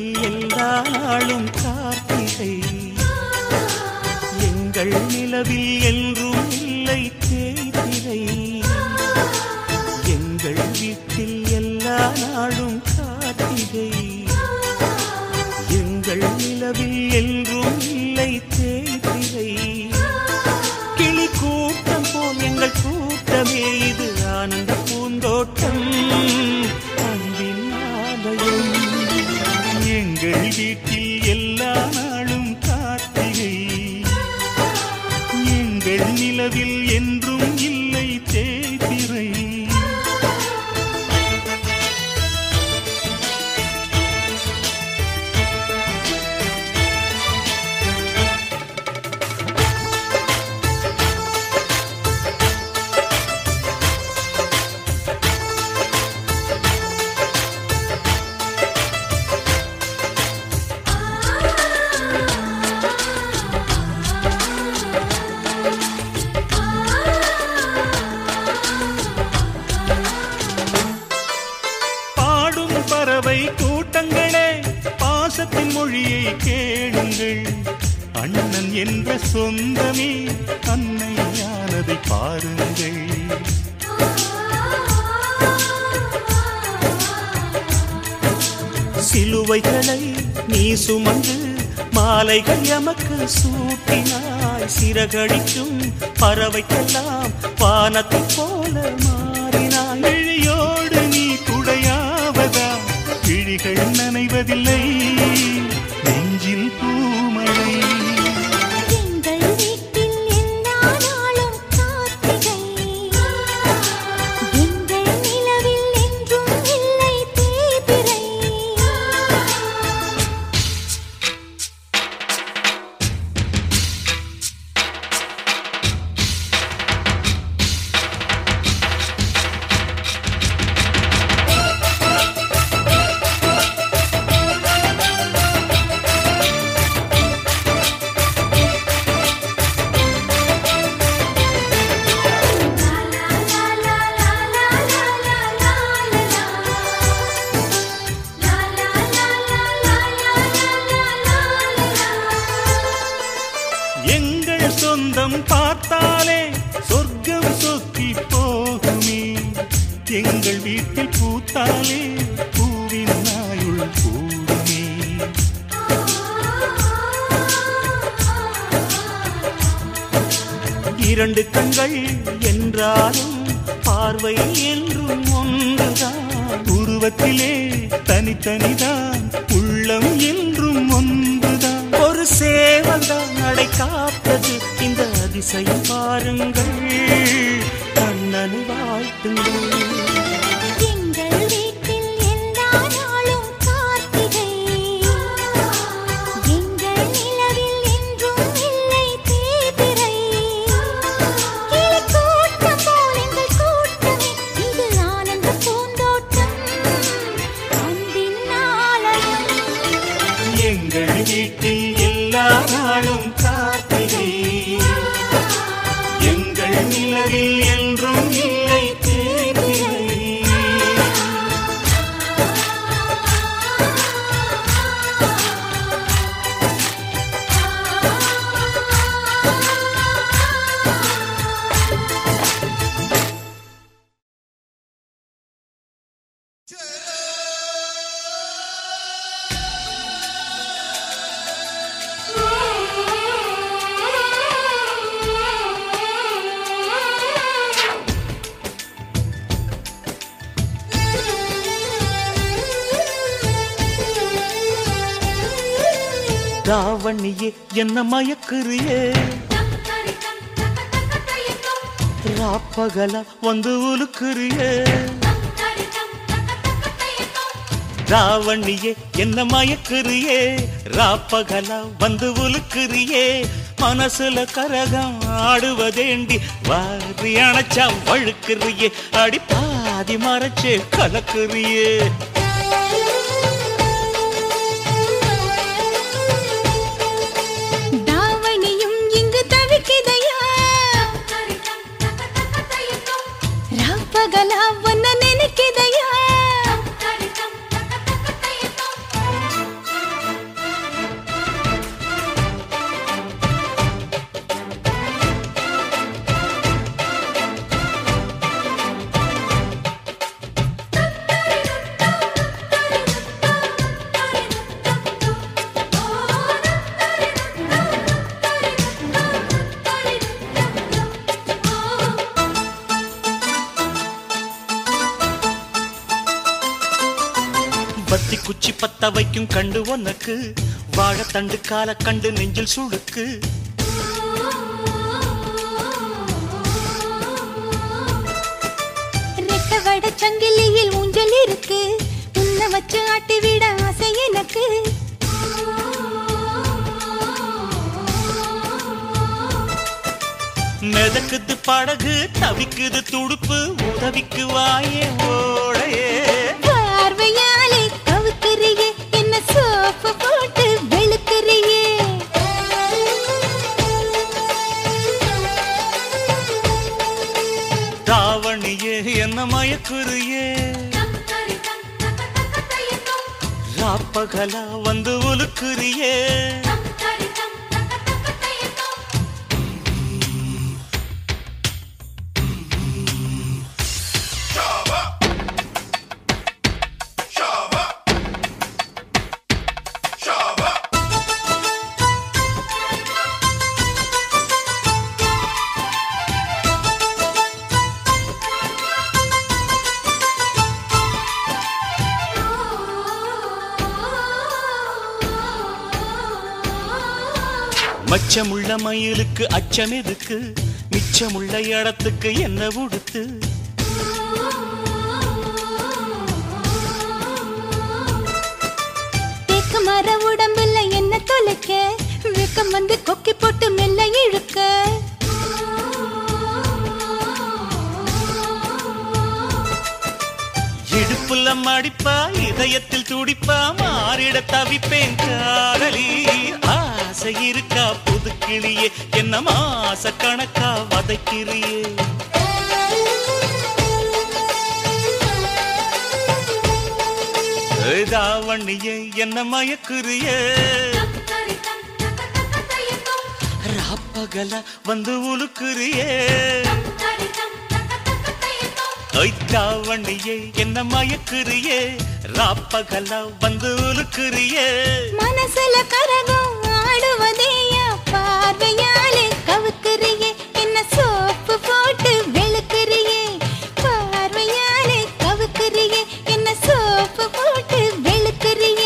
வீட்டில் எல்லா நாளும் கார்த்திகை எங்கள் நிலவில் என்றும் இல்லை தேய்திரை எங்கள் வீட்டில் எல்லா நாளும் கார்த்திகை எங்கள் நிலவில் என்றும் இல்லை தேய்திரை கிளி கூட்டம் போல் எங்கள் கூட்டமே இது ஆனந்த பூந்தோட்டம் அன்பின் ஆலயம் எங்கள் வீட்டில் எல்லா நாளும் கார்த்திகை எங்கள் நிலவில் என்றும் இல்லை தேய்திரை பாடும் பறவை கூட்டங்களே பாசத்தின் மொழியை கேளுங்கள் அண்ணன் என்ற சொந்தமே அன்னையானதை பாருங்கள் சிலுவைகளை நீ சுமந்து மாலைகள் எமக்கு சூட்டினாய் சிறகடிக்கும் பறவைக்கெல்லாம் வானத்தைப் போல மாறினாய் விழியோடு நீ குடையாவதா விழிகள் நனைவதில்லை நெஞ்சில் பூமழை எங்கள் வீட்டில் எல்லா நாளும் கார்த்திகை எங்கள் நிலவில் என்றும் இல்லை தேய்பிறை எங்கள் சொந்தம் பார்த்தாலே சொர்க்கம் சொத்தி போகுமே எங்கள் வீட்டில் பூத்தாலே பூவின் நாயுள் கூடுமே இரண்டு கண்கள் என்றாலும் பார்வை என்றும் ஒன்றுதான் உருவத்திலே தனித்தனிதான் உள்ளம் என்றும் ஒன்றுதான் ஒரு சேவல்தான் நடை காத்தது இந்த அதிசயம் பாருங்கள் கண்ணனை வாழ்த்துங்கள் எங்கள் வீட்டில் எல்லா நாளும் கார்த்திகை எங்கள் நிலவில் என்றும் இல்லை தேய்பிறை கிளி கூட்டம் போல் எங்கள் கூட்டமே இது ஆனந்த பூந்தோட்டம் அன்பின் ஆலயம் எங்கள் வீட்டில் எல்லா நாளும் கார்த்திகை எங்கள் நிலவில் என்றும் இல்லை தேய்பிறை ராவணியே என்ன மயக்குறியே ராப்பகல வந்து உலுக்குறியே ராவணியே என்ன மயக்குறியே ராப்பகல வந்து உலுக்குறியே மனசுல கரகம் ஆடுவதேண்டி வாரி அணைச்சா வழுக்குறியே அடி பாதி மறைச்சே கலக்குறியே தாவணியும் இங்கு தவிக்குதையா ராப்பகலா ஒன்ன நினைக்குதையா குச்சி பத்த வைக்கும் கண்டு உனக்கு வாழைத்தண்டு கால கண்டு நெஞ்சில் சுடுக்கு ரெக்க வட சங்கிலியில் ஊஞ்சல் இருக்கு உன்னை வச்சு ஆட்டி விட ஆசை எனக்கு மிதக்குது படகு தவிக்குது துடுப்பு உதவிக்கு வாயே ஓடையே பார்வையாலே கவுக்குறியே என்ன சோப்பு போட்டு வெளுக்குறியே தாவணியே என்ன மயக்குறியே ராப்பகலா வந்து உலுக்குறியே மச்சமுள்ள மயிலுக்கு அச்சம் எதுக்கு மிச்சமுள்ள இடத்துக்கு என்ன உடுத்து தேக்க மர உடம்புல என்ன தொலைக்க வெக்கம் வந்து கொக்கி போட்டு மெல்ல இழுக்க இடுப்புல மடிப்பா இதயத்தில் துடிப்பா மாறிட தவிப்பேன் காதலி ஆசை இருக்கா புதுக்கிளியே என்ன மாச கணக்கா வதைக்கிறியே ஏய் தாவணியே என்ன மயக்குறியே ராப்பகல வந்து உலுக்குறியே ஐத்தாவணியே என்ன மயக்குறியே ராப்பகல வந்து உலுக்குறியே மனசுல கரகம் ஆடுவதேயா பார்வையாலே கவுக்குறியே என்ன சோப்பு போட்டு வெளுக்குறியே பார்வையாலே கவுக்குறியே என்ன சோப்பு போட்டு வெளுக்குறியே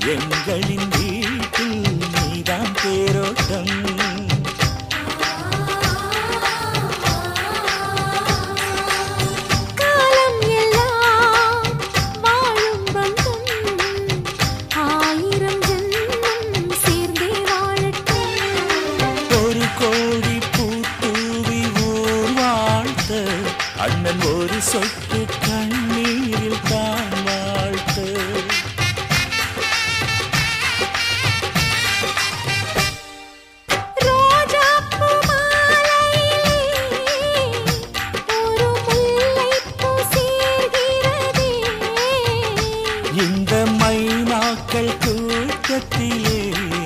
எங்களின் வீட்டில் நீதான் தேரோட்டம் காலம் எல்லாம் வாழும் பந்தம் ஆயிரம் ஜென்மம் சேர்ந்தே வாழட்டும் ஒரு கோடி பூத்தூவி ஊர் வாழ்த்த அண்ணன் ஒரு சொட்டு கண்ணீரில் தான் வாழ்த்து ரோஜாப்பூ மாலையிலே ஒரு முல்லைப்பூ சேர்கிறதே இந்த மைனாக்கள் கூட்டத்திலே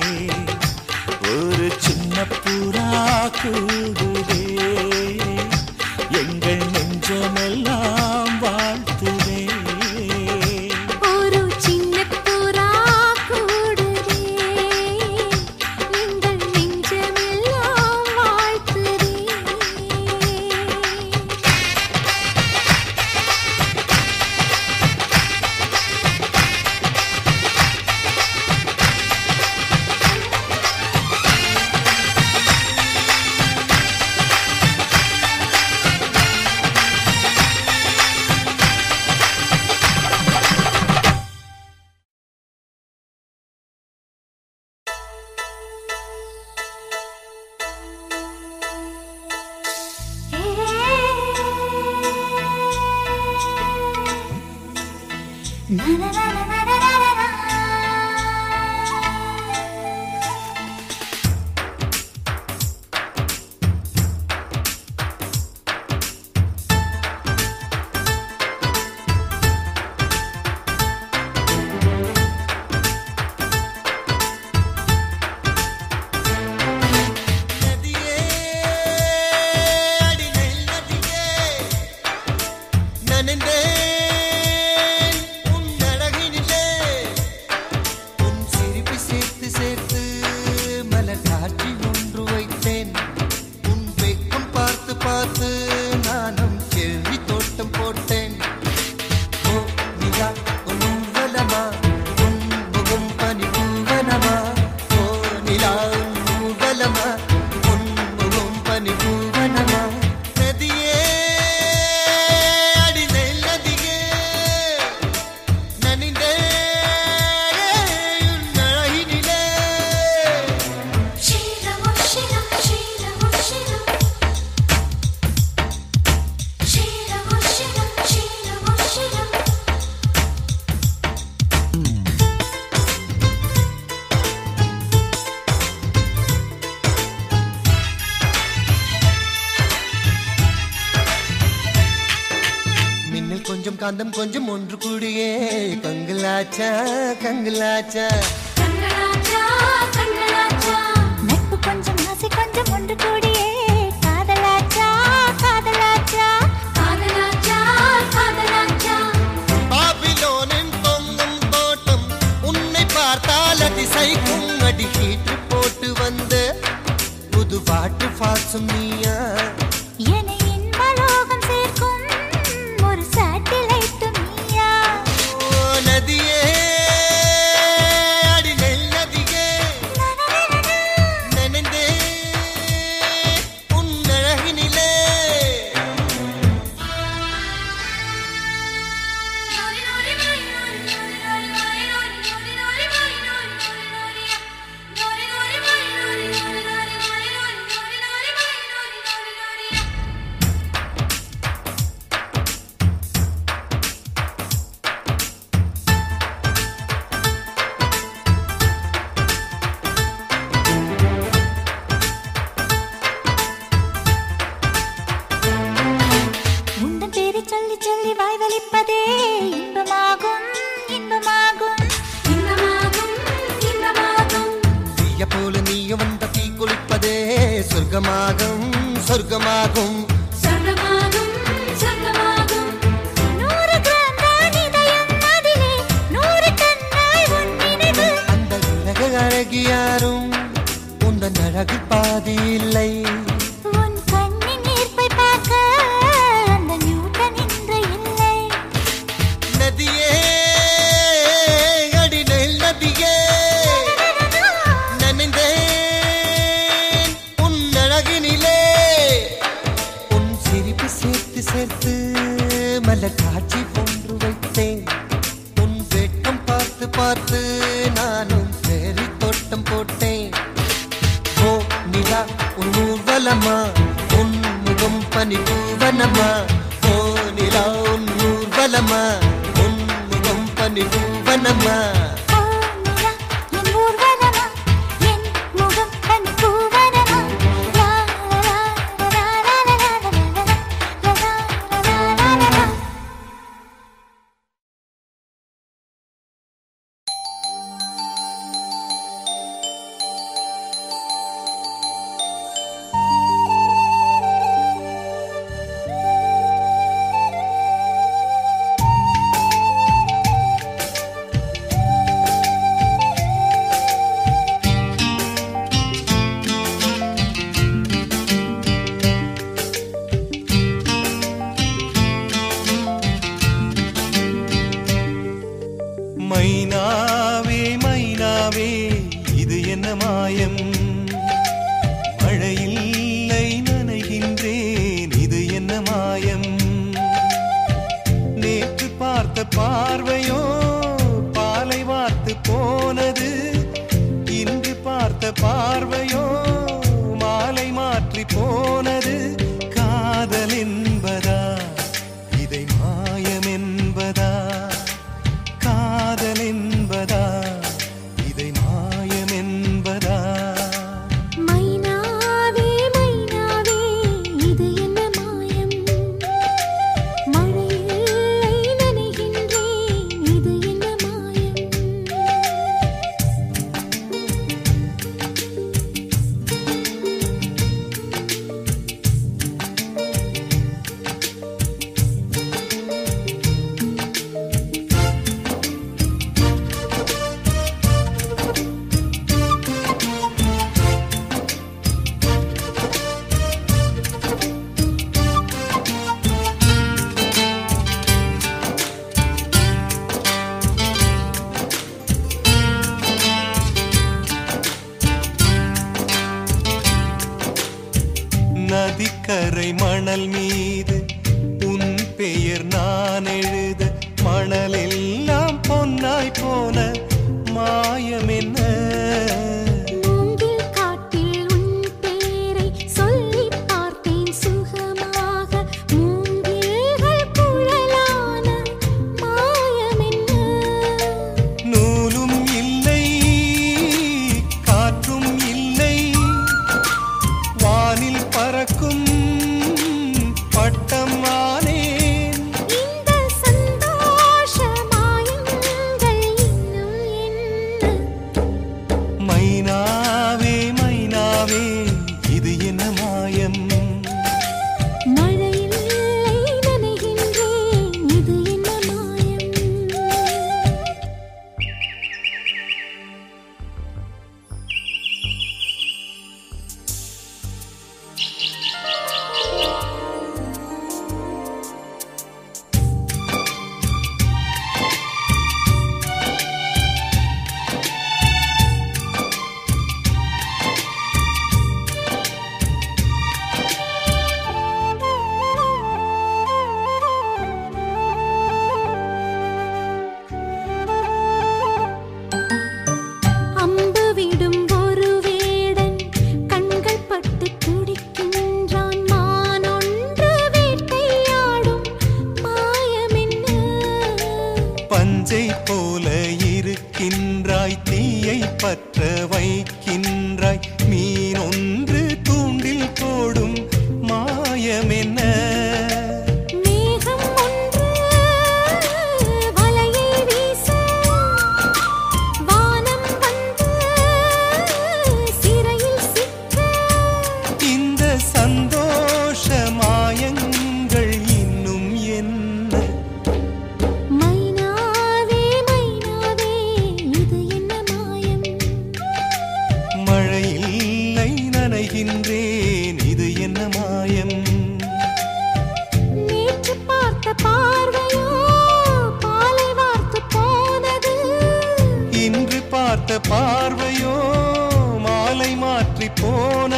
ஒரு சின்ன புறா கூடுதே எங்கள் நெஞ்சமெல்லாம் வாழ்த்துதே ஒரு சின்ன புறா கூடுதே எங்கள் நெஞ்சமெல்லாம் வாழ்த்துதே நதியே அடி நெல் நதியே நனைந்தேன் உன் அழகினிலே உன் சிரிப்பு சேர்த்து சேர்த்து மலர் காட்சி ஒன்று வைத்தேன் உன் வெக்கம் பார்த்து பார்த்து நானும் கேள்வி தோட்டம் போட்டேன் ஓ நிலா உன் ஊர்வலமா உன் முகம் பனி பூவனமா ஓ நிலா உன் ஊர்வலமா உன் முகம் பனி பூவனமா நதியே அடி நெல் நதியே நனிந்தே உன் அழகினிலே Shira Shira Shira Shira Shira Shira Shira Shira மின்னல் கொஞ்சம் காந்தம் கொஞ்சம் ஒன்று கூடியே கங்கலாச்சா கங்கலாச்சா கங்களாச்சா கங்களாச்சா நட்பு கொஞ்சம் ஆசை கொஞ்சம் ஒன்று கூடியே காதலாச்சா காதலாச்சா காதலாச்சா காதலாச்சா பாபிலோனின் தொங்கும் தோட்டம் உன்னை பார்த்தால் அதிசைக்கும் அடி ஹீட்டு போட்டு வந்த புது பாட்டு பாசும் நீயா என்னை இன்பலோகம் சேர்க்கும் ஒரு சேட்டிலைட் நீயா ஓ நதியே அடி நெல் நதியே நனைந்தே உன் அழகினிலே உந்தன் பேரை சொல்லி சொல்லி வாய் வலிப்பதே இன்பமாகும் இன்பமாகும் இன்பமாகும் இன்பமாகும் தீய போல நீயும் வந்த தீ குளிப்பதே சொர்க்கமாகும் சொர்க்கமாகும் சொர்க்கமாகும் சொர்க்கமாகும் நூறு கிராம் தான் இதயம் அதிலே நூறு கண்ணாய் உன் நினைவு அந்த உலக அழகி யாரும் உந்தன் அழகு பாதி இல்லை உன் கண்ணின் ஈர்ப்பை பார்க்க அந்த நியூட்டன் இன்று இல்லை நதியே அடி நெல் நதியே பார்த்து பார்த்து நானும் சேரி தோட்டம் போட்டேன் ஓ நிலா உன் ஊர்வலமா உன் முகம் பனி பூவனமா ஓ நிலா உன் ஊர்வலமா உன் முகம் பனி பூவனமா ஓ நிலா என் ஊர்வலமா என் முகம் பனி பூவனமா லா லா லா லா லா லா லா லா லா லா லா மைனாவே மைனாவே இது என்ன மாயம் மழையில்லை நனைகின்றேன் இது என்ன மாயம் நேற்று பார்த்த பார்வையோ பாலை வார்த்து போனது இன்று பார்த்த பார்வையோ மாலை மாற்றி போனது காதல் என்பதா இதை மாயம் என்பதா காதல் என்பதா இதை மாயம் என்பதா மைனாவே மைனாவே இது என்ன மாயம் மழையில்லை நனைகின்றேன் இது என்ன மாயம் நதிக்கரை மணல் மீது உன் பெயர் நான் எழுத மணலெல்லாம் பொன்னாய் போன மாயம் என்ன மூங்கில் காட்டில் உன் பேரை சொல்லிப் பார்த்தேன் சுகமாக மூங்கில்கள் குழலான மாயம் என்ன நூலும் இல்லை காற்றும் இல்லை வானில் பறக்கும் பட்டம் ஆனேன் இந்த சந்தோஷ மாயங்கள் இன்னும் என்ன மைனாவே மைனாவே இது என்ன மாயம் மழையில்லை நனைகின்றேன் இது என்ன மாயம் அம்பு விடும் ஒரு வேடன் கண்கள் பட்டு துடிக்கின்றான் மான் ஒன்று வேட்டையாடும் மாயம் என்ன பஞ்சை போல இருக்கின்றாய் தீயை பற்ற வைக்கின்றாய் மீன் ஒன்று தூண்டில் போடும் மாயம் என்ன மேகம் ஒன்று வலையை வீச வானம் வந்து சிறையில் சிக்க இந்த சந்தோஷ மாயங்கள் இன்னும் என்ன மைனாவே மைனாவே இது என்ன மாயம் மழையில்லை நனைகின்றேன் இது என்ன மாயம் நேற்று பார்த்த பார்வையோ பாலை வார்த்து போனது இன்று பார்த்த பார்வையோ மாலை மாற்றி போன